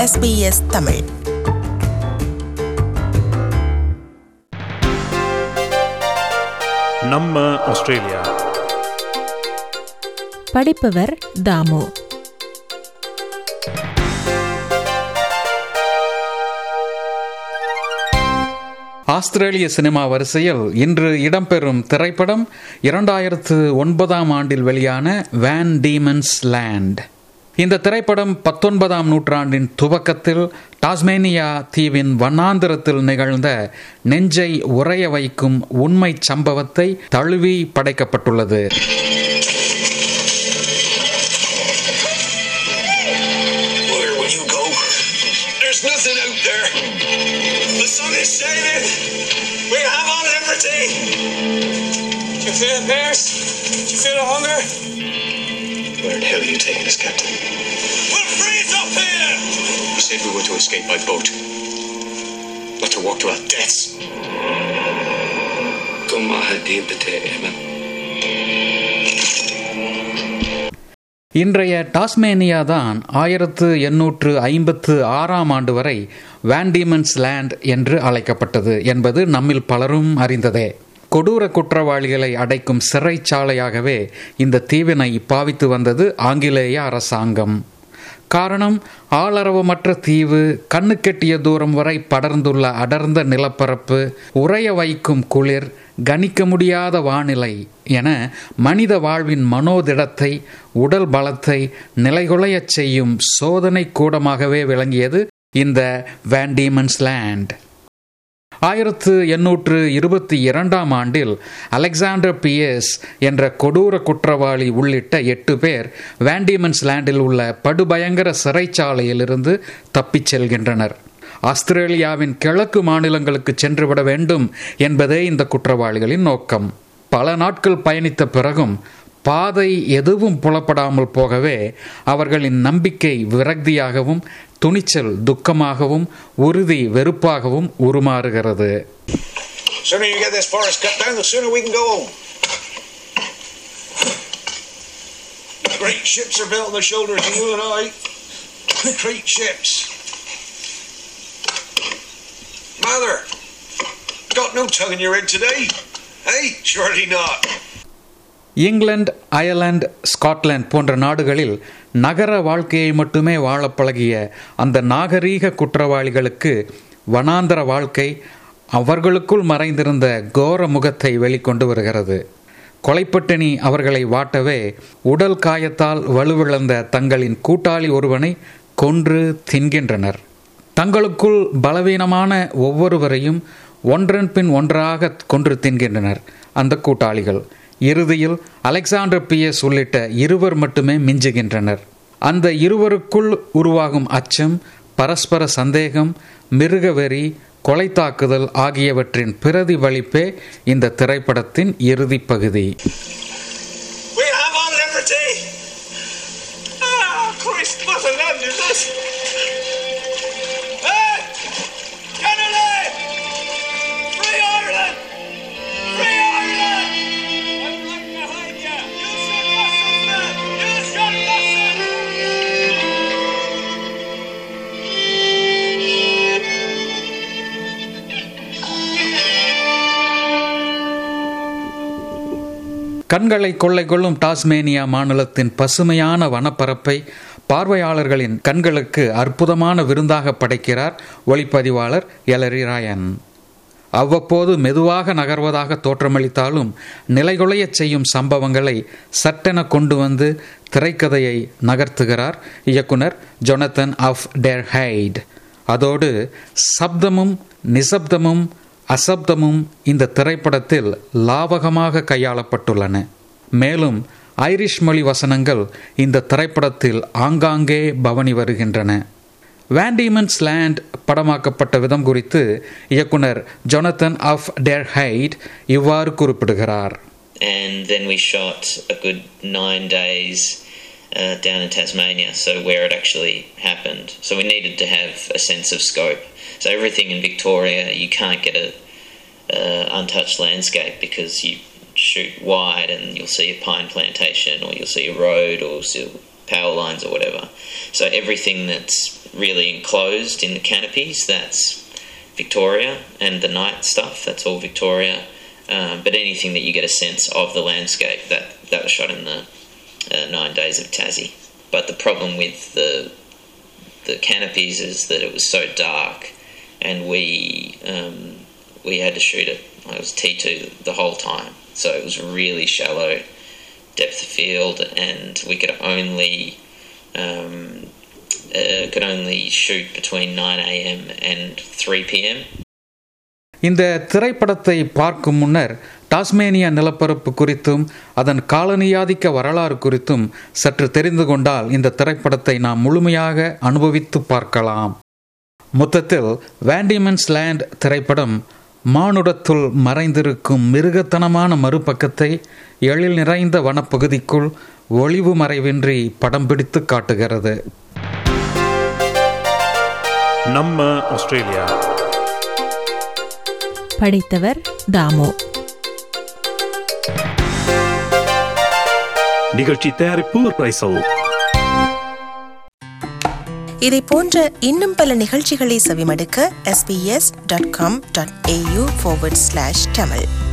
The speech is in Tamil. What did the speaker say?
SBS தமிழ் நம்ம ஆஸ்திரேலியா படிப்பவர் தாமு ஆஸ்திரேலிய சினிமா வரிசையில் இன்று இடம்பெறும் திரைப்படம் இரண்டாயிரத்து ஒன்பதாம் ஆண்டில் வெளியான வேன் டீமன்ஸ் லேண்ட் இந்த திரைப்படம் பத்தொன்பதாம் நூற்றாண்டின் துவக்கத்தில் டாஸ்மேனியா தீவின் வண்ணாந்திரத்தில் நிகழ்ந்த நெஞ்சை உறைய வைக்கும் உண்மை சம்பவத்தை தழுவி படைக்கப்பட்டுள்ளது Where will you go? There's nothing out there. The sun is shining. We have our liberty. Do you feel it, Pierce? Do you feel the hunger? Where the hell are you taking us, Captain? We'll freeze up here! You said we were to escape by boat. Not to walk to our deaths. Come on, deep potato, இன்றைய டாஸ்மேனியா தான் ஆயிரத்து எண்ணூற்று ஐம்பத்து ஆறாம் ஆண்டு வரை வான்டிமன்ஸ் லேண்ட் என்று அழைக்கப்பட்டது என்பது நம்மில் பலரும் அறிந்ததே கொடூர குற்றவாளிகளை அடைக்கும் சிறைச்சாலையாகவே இந்த தீவினை பாவித்து வந்தது ஆங்கிலேய அரசாங்கம் காரணம் ஆளரவமற்ற தீவு கண்ணுக்கெட்டிய தூரம் வரை படர்ந்துள்ள அடர்ந்த நிலப்பரப்பு உறைய வைக்கும் குளிர் கணிக்க முடியாத வானிலை என மனித வாழ்வின் மனோதிடத்தை உடல் பலத்தை நிலைகுலையச் செய்யும் சோதனை கூடமாகவே விளங்கியது இந்த வேண்டீமன்ஸ் லேண்ட் ஆயிரத்து எண்ணூற்று இருபத்தி இரண்டாம் ஆண்டில் அலெக்சாண்டர் பிஎஸ் என்ற கொடூர குற்றவாளி உள்ளிட்ட எட்டு பேர் வேண்டிமன்ஸ் லேண்டில் உள்ள படுபயங்கர சிறைச்சாலையிலிருந்து தப்பிச் செல்கின்றனர் ஆஸ்திரேலியாவின் கிழக்கு மாநிலங்களுக்கு சென்றுவிட வேண்டும் என்பதே இந்த குற்றவாளிகளின் நோக்கம் பல நாட்கள் பயணித்த பிறகும் பாதை எதுவும் புலப்படாமல் போகவே அவர்களின் நம்பிக்கை விரக்தியாகவும் துணிச்சல் துக்கமாகவும் உறுதி வெறுப்பாகவும் உருமாறுகிறது sooner you get this forest cut down, the sooner we can go home. Great ships are built on the shoulders of you and I. Great ships. Mother, got no tongue in your head today? Hey, surely not. England Ireland Scotland போன்ற நாடுகளில் நகர வாழ்க்கையை மட்டுமே வாழ பழகிய அந்த நாகரீக குற்றவாளிகளுக்கு வனாந்தர வாழ்க்கை அவர்களுக்குள் மறைந்திருந்த கோர முகத்தை வெளிக்கொண்டு வருகிறது கொலைப்பட்டினி அவர்களை வாட்டவே உடல் காயத்தால் வலுவிழந்த தங்களின் கூட்டாளி ஒருவனை கொன்று தின்கின்றனர் தங்களுக்குள் பலவீனமான ஒவ்வொருவரையும் ஒன்றன் பின் ஒன்றாக கொன்று தின்கின்றனர் அந்த கூட்டாளிகள் இறுதியில் அலெக்சாண்டர் பிஎஸ் உள்ளிட்ட இருவர் மட்டுமே மிஞ்சுகின்றனர் அந்த இருவருக்குள் உருவாகும் அச்சம் பரஸ்பர சந்தேகம் மிருகவெறி கொலை தாக்குதல் ஆகியவற்றின் பிரதிபலிப்பே இந்த திரைப்படத்தின் இறுதிப் பகுதி We have our liberty. Ah, Christ, what a land is this? Hey, Kennedy! Free Ireland! Free Ireland! I'm right behind you. You should listen, man. You should listen. கண்களை கொள்ளை கொள்ளும் டாஸ்மேனியா மாநிலத்தின் பசுமையான வனப்பரப்பை பார்வையாளர்களின் கண்களுக்கு அற்புதமான விருந்தாக படைக்கிறார் ஒளிப்பதிவாளர் எலரி ராயன் அவ்வப்போது மெதுவாக நகர்வதாக தோற்றமளித்தாலும் நிலைகுலையச் செய்யும் சம்பவங்களை சட்டென கொண்டு வந்து திரைக்கதையை நகர்த்துகிறார் இயக்குனர் ஜொனத்தன் ஆஃப் டேர் ஹைட் அதோடு சப்தமும் நிசப்தமும் அசப்தமும் இந்த திரைப்படத்தில் லாவகமாக கையாளப்பட்டுள்ளன மேலும் ஐரிஷ் மொழி வசனங்கள் இந்த திரைப்படத்தில் ஆங்காங்கே பவனி வருகின்றன வேண்டிமன்ஸ் லேண்ட் படமாக்கப்பட்ட விதம் குறித்து இயக்குனர் ஜொனத்தன் ஆஃப் டேர் ஹைட் இவ்வாறு குறிப்பிடுகிறார் and then we shot a good nine days uh, down in Tasmania, so where it actually happened. So we needed to have a sense of scope. So everything in Victoria, you can't get a uh, untouched landscape because you shoot wide and you'll see a pine plantation or you'll see a road or you'll see, power lines or whatever. So everything that's really enclosed in the canopies, that's Victoria, and the night stuff, that's all Victoria. Um, but anything that you get a sense of the landscape, that that was shot in the uh, nine days of Tassie. But the problem with the the canopies is that it was so dark, and we um, we had to shoot it. It was T two the whole time, so it was really shallow depth of field, and we could only um, uh, could only shoot between nine a.m. and three p.m. இந்த திரைப்படத்தை பார்க்கும் முன்னர் டாஸ்மேனியா நிலப்பரப்பு குறித்தும் அதன் காலனியாதிக்க வரலாறு குறித்தும் சற்று தெரிந்து கொண்டால் இந்த திரைப்படத்தை நாம் முழுமையாக அனுபவித்து பார்க்கலாம் மொத்தத்தில் வேண்டிமன்ஸ் லேண்ட் திரைப்படம் மானுடத்துள் மறைந்திருக்கும் மிருகத்தனமான மறுபக்கத்தை எழில் நிறைந்த வனப்பகுதிக்குள் ஒளிவு மறைவின்றி படம் பிடித்து காட்டுகிறது நம்ம ஆஸ்திரேலியா படித்தவர் தாமு நிகழ்ச்சி தயாரிப்பு ரைசல் இதை போன்ற இன்னும் பல நிகழ்ச்சிகளை செவிமடுக்க sbs.com.au forward slash tamil